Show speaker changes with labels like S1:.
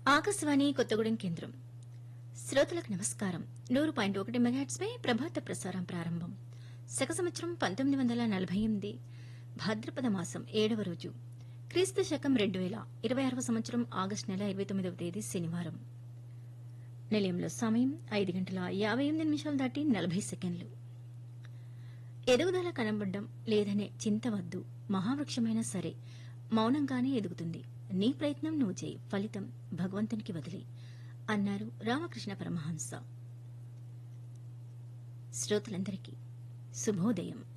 S1: ఆకాశవాణి కొత్తగూడెం కేంద్రం శ్రోతలకు నమస్కారం నూరు పాయింట్ ఒకటి మెగాట్స్ పై ప్రభాత ప్రసారం ప్రారంభం శక సంవత్సరం పంతొమ్మిది వందల నలభై ఎనిమిది భాద్రపద మాసం ఏడవ రోజు క్రీస్తు శకం రెండు వేల ఇరవై ఆరవ సంవత్సరం ఆగస్టు నెల ఇరవై తొమ్మిదవ తేదీ శనివారం నిలయంలో సమయం ఐదు గంటల యాభై ఎనిమిది నిమిషాలు దాటి నలభై సెకండ్లు ఎదుగుదల కనబడ్డం లేదనే చింత వద్దు మహావృక్షమైనా సరే మౌనంగానే ఎదుగుతుంది నీ ప్రయత్నం నువ్వు చేయి ఫలితం భగవంతునికి వదిలి అన్నారు రామకృష్ణ పరమహంస శ్రోతలందరికీ శుభోదయం